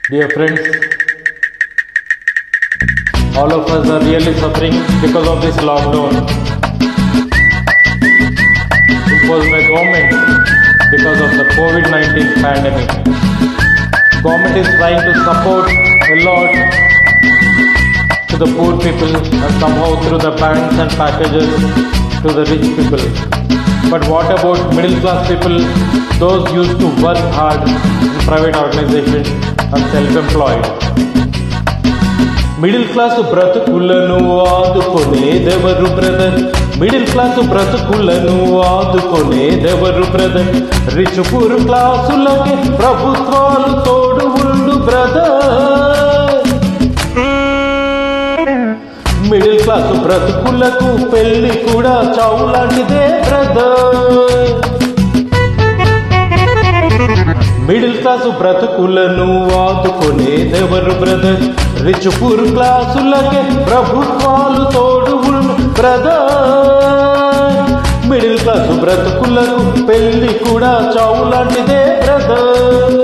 Dear friends, all of us are really suffering because of this lockdown. It was my government because of the COVID 19 pandemic. Government is trying to support a lot to the poor people and somehow through the banks and packages to the rich people. But what about middle class people, those used to work hard in private organizations and self-employed? Middle class బ్రతుకులను ఆదుకొనేదెవరు brother middle class బ్రతుకులను ఆదుకొనేదెవరు brother rich poor క్లాసులకి ప్రభుత్వాలు తోడు ఉండు brother middle class బ్రతుకులకు పెళ్లి కూడా చావు లాంటిదే బ్రదర్ మిడిల్ క్లాసు బ్రతుకులను ఆదుకునేదెవరు బ్రదర్ రిచ్ పూర్ క్లాసులకే ప్రభుత్వాలు తోడు ఉండు బ్రదర్ మిడిల్ క్లాసు బ్రతుకులకు పెళ్లి కూడా చావు లాంటిదే బ్రదర్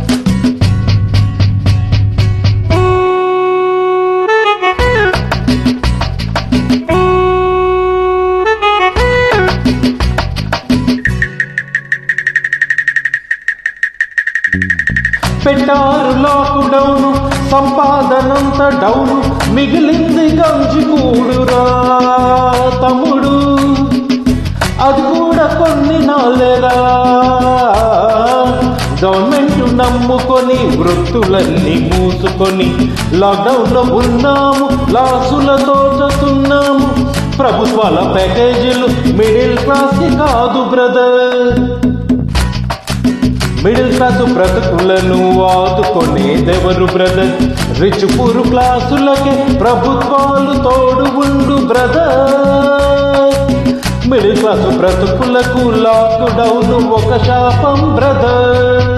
పెట్టారు లాకు డౌను సంపాదనంత డౌను మిగిలింది గంజి కూడురా తమ్ముడు అది కూడా కొన్ని నాలేరా గవర్నమెంట్ నమ్ముకొని వృత్తులన్నీ మూసుకొని లాక్డౌన్లో ఉన్నాము లాసులతో చస్తున్నాము ప్రభుత్వాల ప్యాకేజీలు మిడిల్ క్లాస్కి కాదు బ్రదర్ మిడిల్ క్లాసు బ్రతుకులను ఆదుకొనేదెవరు బ్రదర్ రిచ్ పూరు క్లాసులకే ప్రభుత్వాలు తోడు ఉండు బ్రదర్ మిడిల్ క్లాసు బ్రతుకులకు లాక్డౌన్ ఒక శాపం బ్రదర్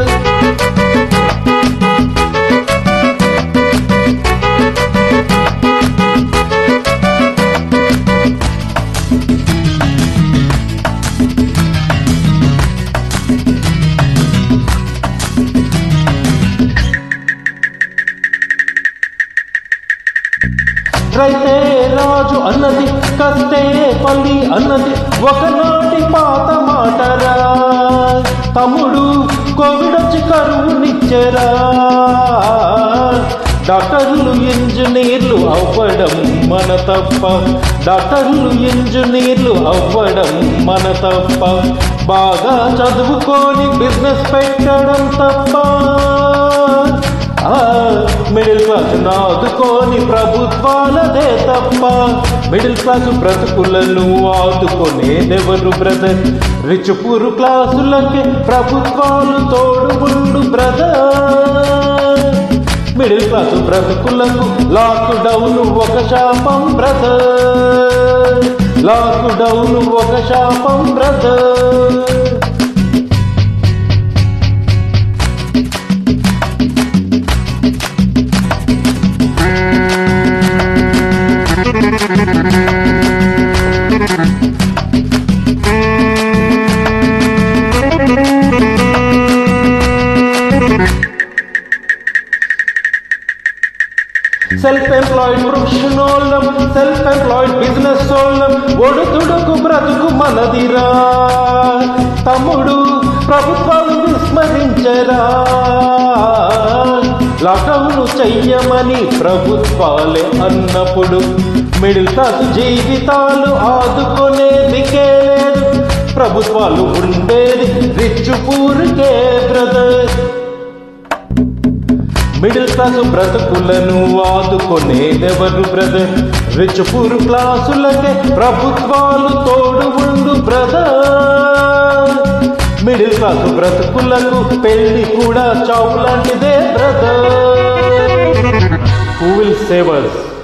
రైతే రాజు అన్నది కస్తే పల్లి అన్నది ఒకనాటి పాత మాటరా తమ్ముడు కోవిడ్ వచ్చి కరువునిచ్చెరా డాక్టర్లు ఇంజనీర్లు అవ్వడం మన తప్ప డాక్టర్లు ఇంజనీర్లు అవ్వడం మన తప్ప బాగా చదువుకొని బిజినెస్ పెట్టడం తప్ప మిడిల్ క్లాస్ ఆదుకొని ప్రభుత్వాలదే తప్ప మిడిల్ క్లాస్ బ్రతుకులను ఆదుకొనేదెవరు బ్రదర్ రిచ్ పూరు క్లాసులకి ప్రభుత్వాలు తోడు ఉండు బ్రదర్ మిడిల్ క్లాస్ బ్రతుకులకు లాక్ డౌన్ ఒక శాపం బ్రదర్ లాక్ డౌన్ ఒక శాపం బ్రదర్ సెల్ఫ్ ఎంప్లాయిడ్ ప్రొఫెషన్ వాళ్ళం సెల్ఫ్ ఎంప్లాయిడ్ బిజినెస్ వాళ్ళం ఒడుతుడుకు బ్రతుకు మనదిరా తమ్ముడు ప్రభుత్వాలు విస్మరించరా లాకౌను చెయ్యమని ప్రభుత్వాలే అన్నప్పుడు మిడిల్ క్లాస్ జీవితాలు ఆదుకునేదికే లేదు ప్రభుత్వాలు ఉండేది రిచ్ పూర్కే బ్రదర్ మిడిల్ క్లాసు బ్రతుకులను ఆదుకొనేదెవరు బ్రదర్ రిచ్ పూర్ క్లాసులకే ప్రభుత్వాలు తోడు ఉండు బ్రదర్ మిడిల్ క్లాసు బ్రతుకులకు పెళ్లి కూడా చావు లాంటిదే brother who will save us